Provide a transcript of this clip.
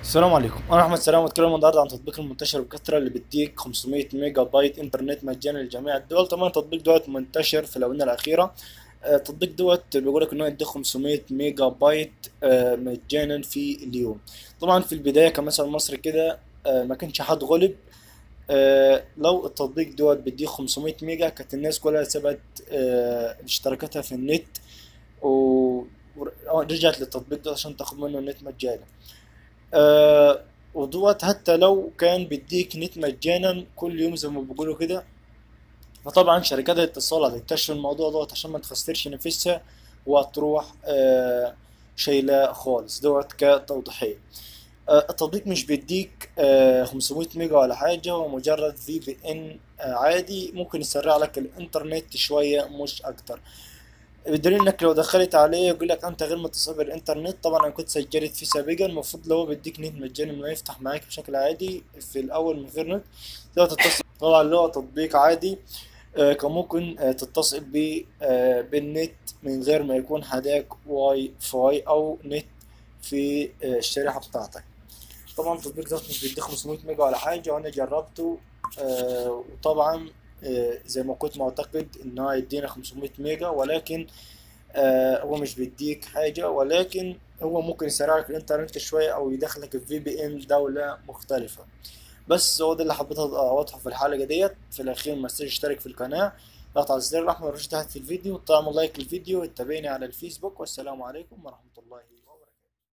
السلام عليكم انا احمد سلام واتكلم النهارده عن تطبيق المنتشر بكثره اللي بيديك 500 ميجا بايت انترنت مجانا لجميع الدول طبعا التطبيق دوت منتشر في الاونه الاخيره آه، التطبيق دوت بيقول لك انه يديك 500 ميجا بايت آه، مجانا في اليوم طبعا في البدايه كمثل مصر كده آه، ما كانش حد غلب آه، لو التطبيق دوت بيديك 500 ميجا كانت الناس كلها سابت آه، اشتراكاتها في النت و- ورجعت للتطبيق ده عشان تاخد منه النت مجانا آه ودوت حتى لو كان بيديك نت مجانا كل يوم زي ما بيقولوا كده فطبعا شركات الاتصال هتكتشف الموضوع دوت عشان ما تخسرش نفسها وتروح آه شايلة خالص دوت كتوضيحية آه التطبيق مش بيديك آه 500 ميجا ولا حاجة هو مجرد في بي ان آه عادي ممكن يسرع لك الانترنت شوية مش اكتر بدليل انك لو دخلت عليه يقول لك انت غير متصل بالانترنت طبعا انا كنت سجلت فيه سابقا المفروض لو هو بيديك نت مجاني انه يفتح معاك بشكل عادي في الاول من غير نت تقدر تتصل طبعا اللي هو تطبيق عادي آه، كان ممكن آه، تتصل بيه آه، بالنت من غير ما يكون حداك واي فاي او نت في آه، الشريحة بتاعتك طبعا التطبيق ده مش بيديك 500 ميجا ولا حاجة وانا جربته آه، وطبعا آه، زي ما كنت معتقد ان هو يدينا 500 ميجا ولكن آه، هو مش بيديك حاجة ولكن هو ممكن يسرع لك الانترنت شوية او يدخلك في في بي ان دولة مختلفة بس هو ده اللي حبيت اوضحه في الحلقة ديت في الاخير ما تنساش تشترك في القناة ضغط على الزر الاحمر وش تحت في الفيديو وتعمل لايك للفيديو وتتابعني على الفيسبوك والسلام عليكم ورحمة الله